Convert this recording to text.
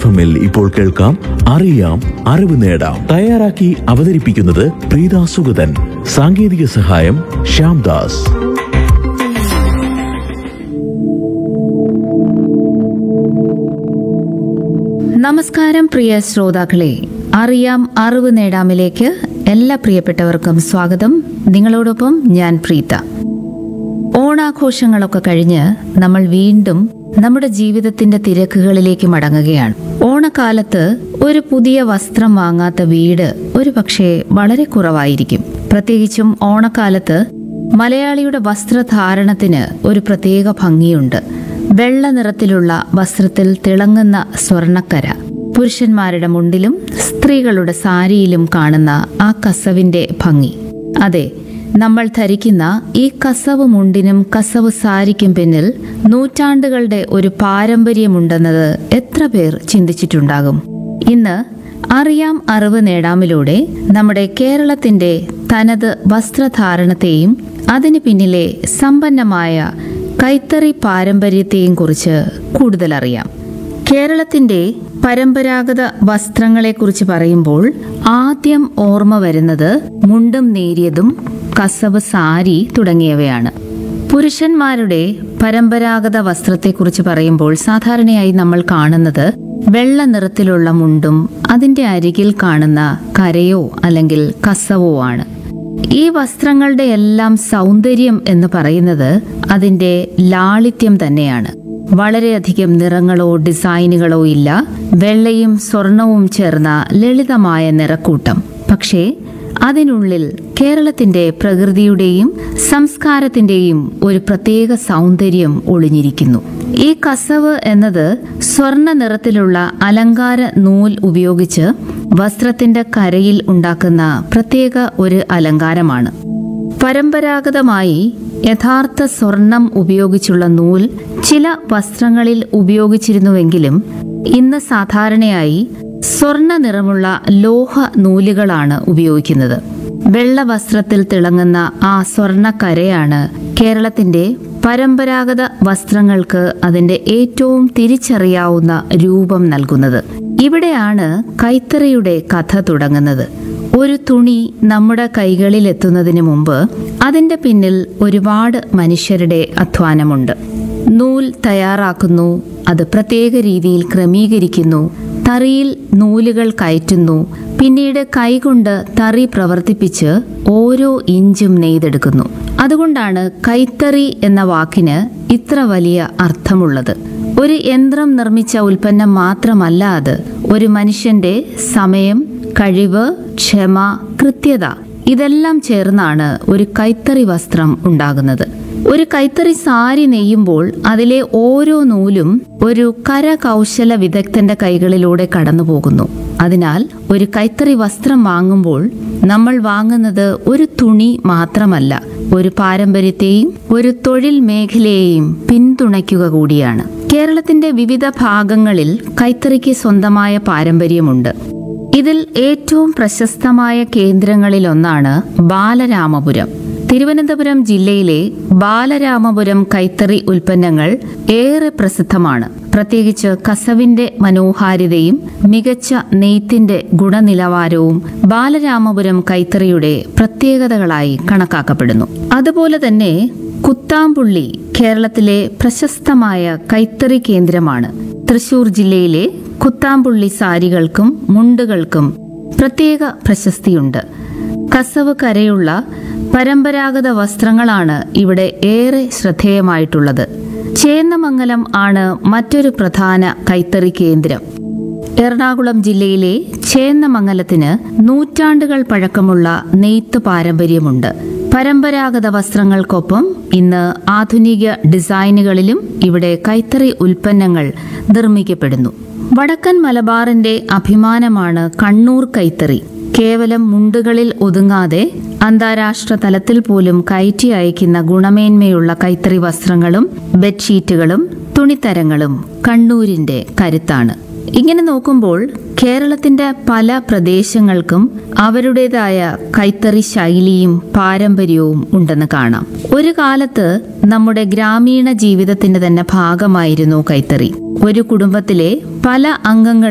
F എമ്മിൽ ഇപ്പോൾ കേൾക്കാം അറിയാം അറിവ് നേടാം തയ്യാറാക്കി അവതരിപ്പിക്കുന്നത് പ്രീത സുഗതൻ സാങ്കേതിക സഹായം ശ്യാംദാസ് നമസ്കാരം പ്രിയ ശ്രോതാക്കളെ അറിയാം അറിവ് നേടാമിലേക്ക് എല്ലാ പ്രിയപ്പെട്ടവർക്കും സ്വാഗതം നിങ്ങളോടൊപ്പം ഞാൻ പ്രീത ഓണാഘോഷങ്ങളൊക്കെ കഴിഞ്ഞ് നമ്മൾ വീണ്ടും നമ്മുടെ ജീവിതത്തിന്റെ തിരക്കുകളിലേക്ക് മടങ്ങുകയാണ് ഓണക്കാലത്ത് ഒരു പുതിയ വസ്ത്രം വാങ്ങാത്ത വീട് ഒരു പക്ഷേ വളരെ കുറവായിരിക്കും പ്രത്യേകിച്ചും ഓണക്കാലത്ത് മലയാളിയുടെ വസ്ത്രധാരണത്തിന് ഒരു പ്രത്യേക ഭംഗിയുണ്ട് വെള്ള നിറത്തിലുള്ള വസ്ത്രത്തിൽ തിളങ്ങുന്ന സ്വർണക്കര പുരുഷന്മാരുടെ മുണ്ടിലും സ്ത്രീകളുടെ സാരിയിലും കാണുന്ന ആ കസവിന്റെ ഭംഗി അതെ നമ്മൾ ധരിക്കുന്ന ഈ കസവ് മുണ്ടിനും കസവ് സാരിക്കും പിന്നിൽ നൂറ്റാണ്ടുകളുടെ ഒരു പാരമ്പര്യമുണ്ടെന്നത് എത്ര പേർ ചിന്തിച്ചിട്ടുണ്ടാകും ഇന്ന് അറിയാം അറിവ് നേടാമിലൂടെ നമ്മുടെ കേരളത്തിന്റെ തനത് വസ്ത്രധാരണത്തെയും അതിന് പിന്നിലെ സമ്പന്നമായ കൈത്തറി പാരമ്പര്യത്തെയും കുറിച്ച് കൂടുതൽ അറിയാം കേരളത്തിന്റെ പരമ്പരാഗത വസ്ത്രങ്ങളെക്കുറിച്ച് പറയുമ്പോൾ ആദ്യം ഓർമ്മ വരുന്നത് മുണ്ടും നേരിയതും കസവ് സാരി തുടങ്ങിയവയാണ് പുരുഷന്മാരുടെ പരമ്പരാഗത വസ്ത്രത്തെക്കുറിച്ച് പറയുമ്പോൾ സാധാരണയായി നമ്മൾ കാണുന്നത് വെള്ള നിറത്തിലുള്ള മുണ്ടും അതിന്റെ അരികിൽ കാണുന്ന കരയോ അല്ലെങ്കിൽ കസവോ ആണ് ഈ വസ്ത്രങ്ങളുടെ എല്ലാം സൗന്ദര്യം എന്ന് പറയുന്നത് അതിന്റെ ലാളിത്യം തന്നെയാണ് വളരെയധികം നിറങ്ങളോ ഡിസൈനുകളോ ഇല്ല വെള്ളയും സ്വർണവും ചേർന്ന ലളിതമായ നിറക്കൂട്ടം പക്ഷേ അതിനുള്ളിൽ കേരളത്തിന്റെ പ്രകൃതിയുടെയും സംസ്കാരത്തിന്റെയും ഒരു പ്രത്യേക സൗന്ദര്യം ഒളിഞ്ഞിരിക്കുന്നു ഈ കസവ് എന്നത് സ്വർണ്ണ നിറത്തിലുള്ള അലങ്കാര നൂൽ ഉപയോഗിച്ച് വസ്ത്രത്തിന്റെ കരയിൽ ഉണ്ടാക്കുന്ന പ്രത്യേക ഒരു അലങ്കാരമാണ് പരമ്പരാഗതമായി യഥാർത്ഥ സ്വർണം ഉപയോഗിച്ചുള്ള നൂൽ ചില വസ്ത്രങ്ങളിൽ ഉപയോഗിച്ചിരുന്നുവെങ്കിലും ഇന്ന് സാധാരണയായി സ്വർണ്ണ നിറമുള്ള ലോഹ നൂലുകളാണ് ഉപയോഗിക്കുന്നത് വെള്ള വസ്ത്രത്തിൽ തിളങ്ങുന്ന ആ സ്വർണ്ണക്കരയാണ് കേരളത്തിന്റെ പരമ്പരാഗത വസ്ത്രങ്ങൾക്ക് അതിന്റെ ഏറ്റവും തിരിച്ചറിയാവുന്ന രൂപം നൽകുന്നത് ഇവിടെയാണ് കൈത്തറിയുടെ കഥ തുടങ്ങുന്നത് ഒരു തുണി നമ്മുടെ കൈകളിൽ എത്തുന്നതിന് മുമ്പ് അതിന്റെ പിന്നിൽ ഒരുപാട് മനുഷ്യരുടെ അധ്വാനമുണ്ട് നൂൽ തയ്യാറാക്കുന്നു അത് പ്രത്യേക രീതിയിൽ ക്രമീകരിക്കുന്നു തറിയിൽ നൂലുകൾ കയറ്റുന്നു പിന്നീട് കൈകൊണ്ട് തറി പ്രവർത്തിപ്പിച്ച് ഓരോ ഇഞ്ചും നെയ്തെടുക്കുന്നു അതുകൊണ്ടാണ് കൈത്തറി എന്ന വാക്കിന് ഇത്ര വലിയ അർത്ഥമുള്ളത് ഒരു യന്ത്രം നിർമ്മിച്ച ഉൽപ്പന്നം മാത്രമല്ല അത് ഒരു മനുഷ്യന്റെ സമയം കഴിവ് ക്ഷമ കൃത്യത ഇതെല്ലാം ചേർന്നാണ് ഒരു കൈത്തറി വസ്ത്രം ഉണ്ടാകുന്നത് ഒരു കൈത്തറി സാരി നെയ്യുമ്പോൾ അതിലെ ഓരോ നൂലും ഒരു കരകൗശല വിദഗ്ധന്റെ കൈകളിലൂടെ കടന്നു പോകുന്നു അതിനാൽ ഒരു കൈത്തറി വസ്ത്രം വാങ്ങുമ്പോൾ നമ്മൾ വാങ്ങുന്നത് ഒരു തുണി മാത്രമല്ല ഒരു പാരമ്പര്യത്തെയും ഒരു തൊഴിൽ മേഖലയെയും പിന്തുണയ്ക്കുക കൂടിയാണ് കേരളത്തിന്റെ വിവിധ ഭാഗങ്ങളിൽ കൈത്തറിക്ക് സ്വന്തമായ പാരമ്പര്യമുണ്ട് ഇതിൽ ഏറ്റവും പ്രശസ്തമായ കേന്ദ്രങ്ങളിലൊന്നാണ് ബാലരാമപുരം തിരുവനന്തപുരം ജില്ലയിലെ ബാലരാമപുരം കൈത്തറി ഉൽപ്പന്നങ്ങൾ ഏറെ പ്രസിദ്ധമാണ് പ്രത്യേകിച്ച് കസവിന്റെ മനോഹാരിതയും മികച്ച നെയ്ത്തിന്റെ ഗുണനിലവാരവും ബാലരാമപുരം കൈത്തറിയുടെ പ്രത്യേകതകളായി കണക്കാക്കപ്പെടുന്നു അതുപോലെ തന്നെ കുത്താമ്പുള്ളി കേരളത്തിലെ പ്രശസ്തമായ കൈത്തറി കേന്ദ്രമാണ് തൃശൂർ ജില്ലയിലെ കുത്താമ്പുള്ളി സാരികൾക്കും മുണ്ടുകൾക്കും പ്രത്യേക പ്രശസ്തിയുണ്ട് കസവ് കരയുള്ള പരമ്പരാഗത വസ്ത്രങ്ങളാണ് ഇവിടെ ഏറെ ശ്രദ്ധേയമായിട്ടുള്ളത് ചേന്നമംഗലം ആണ് മറ്റൊരു പ്രധാന കൈത്തറി കേന്ദ്രം എറണാകുളം ജില്ലയിലെ ചേന്നമംഗലത്തിന് നൂറ്റാണ്ടുകൾ പഴക്കമുള്ള നെയ്ത്ത് പാരമ്പര്യമുണ്ട് പരമ്പരാഗത വസ്ത്രങ്ങൾക്കൊപ്പം ഇന്ന് ആധുനിക ഡിസൈനുകളിലും ഇവിടെ കൈത്തറി ഉൽപ്പന്നങ്ങൾ നിർമ്മിക്കപ്പെടുന്നു വടക്കൻ മലബാറിന്റെ അഭിമാനമാണ് കണ്ണൂർ കൈത്തറി കേവലം മുണ്ടുകളിൽ ഒതുങ്ങാതെ അന്താരാഷ്ട്ര തലത്തിൽ പോലും കയറ്റി അയക്കുന്ന ഗുണമേന്മയുള്ള കൈത്തറി വസ്ത്രങ്ങളും ബെഡ്ഷീറ്റുകളും തുണിത്തരങ്ങളും കണ്ണൂരിന്റെ കരുത്താണ് ഇങ്ങനെ നോക്കുമ്പോൾ കേരളത്തിന്റെ പല പ്രദേശങ്ങൾക്കും അവരുടേതായ കൈത്തറി ശൈലിയും പാരമ്പര്യവും ഉണ്ടെന്ന് കാണാം ഒരു കാലത്ത് നമ്മുടെ ഗ്രാമീണ ജീവിതത്തിന്റെ തന്നെ ഭാഗമായിരുന്നു കൈത്തറി ഒരു കുടുംബത്തിലെ പല അംഗങ്ങൾ